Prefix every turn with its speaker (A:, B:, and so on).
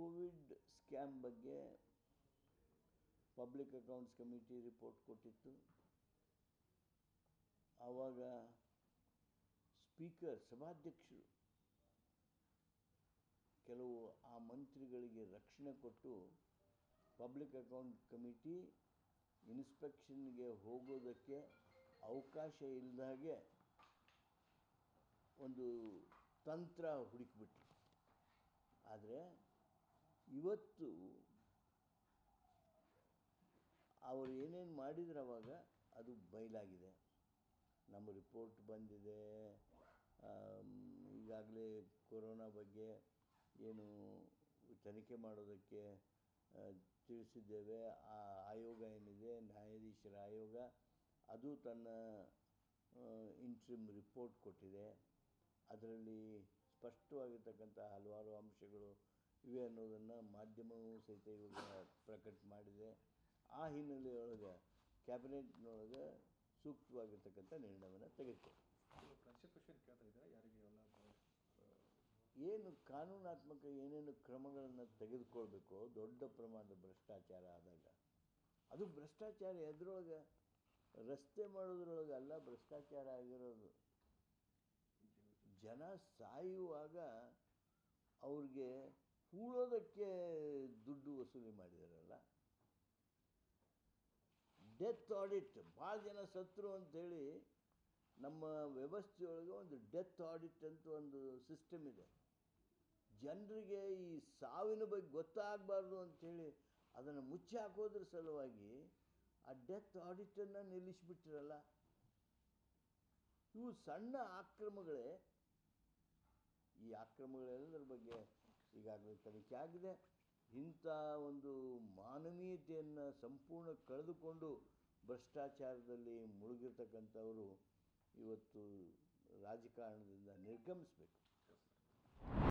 A: Covid scam ಬಗ್ಗೆ public accounts committee report ಕೊಟ್ಟಿತ್ತು ಆವಾಗ ಸ್ಪೀಕರ್ ಸಭಾಧ್ಯಕ್ಷರು ಕೆಲವು ಆ ಮಂತ್ರಿಗಳಿಗೆ ರಕ್ಷಣೆ ಕೊಟ್ಟು ಪಬ್ಲಿಕ್ ಅಕೌಂಟ್ ಕಮಿಟಿ ಇನ್ಸ್ಪೆಕ್ಷನ್ಗೆ ಹೋಗೋದಕ್ಕೆ ಅವಕಾಶ ಇಲ್ಲದಾಗೆ ಒಂದು ತಂತ್ರ ಹುಡುಕಿಬಿಟ್ರು ಆದರೆ ಇವತ್ತು ಅವರು ಏನೇನು ಮಾಡಿದ್ರು ಅವಾಗ ಅದು ಬಯಲಾಗಿದೆ ನಮ್ಮ ರಿಪೋರ್ಟ್ ಬಂದಿದೆ ಈಗಾಗಲೇ ಕೊರೋನಾ ಬಗ್ಗೆ ಏನು ತನಿಖೆ ಮಾಡೋದಕ್ಕೆ ಆ, ತಿಳಿಸಿದ್ದೇವೆ ಆ ಆಯೋಗ ಏನಿದೆ ನ್ಯಾಯಾಧೀಶರ ಆಯೋಗ ಅದು ತನ್ನ ಇಂಟ್ರಿಮ್ ರಿಪೋರ್ಟ್ ಕೊಟ್ಟಿದೆ ಅದರಲ್ಲಿ ಸ್ಪಷ್ಟವಾಗಿರ್ತಕ್ಕಂಥ ಹಲವಾರು ಅಂಶಗಳು ಇವೆ ಅನ್ನೋದನ್ನು ಮಾಧ್ಯಮವೂ ಸಹಿತ ಇವಾಗ ಪ್ರಕಟ ಮಾಡಿದೆ ಆ ಹಿನ್ನೆಲೆಯೊಳಗೆ ಕ್ಯಾಬಿನೆಟ್ನೊಳಗೆ ಸೂಕ್ತವಾಗಿರ್ತಕ್ಕಂಥ ನಿರ್ಣಯವನ್ನು ತೆಗೆದುಕೊಳ್ಳಿ
B: ಪ್ರಾಸಿಕ್ಯೂಷನ್ ಕೇಳ್ತಾ ಇದ್ದಾರೆ ಯಾರಿಗೆ ಎಲ್ಲ
A: ಏನು ಕಾನೂನಾತ್ಮಕ ಏನೇನು ಕ್ರಮಗಳನ್ನು ತೆಗೆದುಕೊಳ್ಬೇಕೋ ದೊಡ್ಡ ಪ್ರಮಾಣದ ಭ್ರಷ್ಟಾಚಾರ ಆದಾಗ ಅದು ಭ್ರಷ್ಟಾಚಾರ ಎದ್ರೊಳಗೆ ರಸ್ತೆ ಮಾಡೋದ್ರೊಳಗೆ ಅಲ್ಲ ಭ್ರಷ್ಟಾಚಾರ ಆಗಿರೋದು ಜನ ಸಾಯುವಾಗ ಅವ್ರಿಗೆ ಹೂಳೋದಕ್ಕೆ ದುಡ್ಡು ವಸೂಲಿ ಮಾಡಿದಾರಲ್ಲ ಡೆತ್ ಆಡಿಟ್ ಭಾಳ ಜನ ಸತ್ರು ಅಂಥೇಳಿ ನಮ್ಮ ವ್ಯವಸ್ಥೆಯೊಳಗೆ ಒಂದು ಡೆತ್ ಆಡಿಟ್ ಅಂತ ಒಂದು ಸಿಸ್ಟಮ್ ಇದೆ ಜನರಿಗೆ ಈ ಸಾವಿನ ಬಗ್ಗೆ ಗೊತ್ತಾಗಬಾರ್ದು ಅಂಥೇಳಿ ಅದನ್ನು ಮುಚ್ಚಿ ಹಾಕೋದ್ರ ಸಲುವಾಗಿ ಆ ಡೆತ್ ಆಡಿಟನ್ನು ನಿಲ್ಲಿಸಿಬಿಟ್ಟಿರಲ್ಲ ಇವು ಸಣ್ಣ ಆಕ್ರಮಗಳೇ ಈ ಆಕ್ರಮಗಳೆಲ್ಲದರ ಬಗ್ಗೆ ಈಗಾಗಲೇ ತನಿಖೆ ಆಗಿದೆ ಇಂಥ ಒಂದು ಮಾನವೀಯತೆಯನ್ನು ಸಂಪೂರ್ಣ ಕಳೆದುಕೊಂಡು ಭ್ರಷ್ಟಾಚಾರದಲ್ಲಿ ಮುಳುಗಿರ್ತಕ್ಕಂಥವರು ಇವತ್ತು ರಾಜಕಾರಣದಿಂದ ನಿರ್ಗಮಿಸಬೇಕು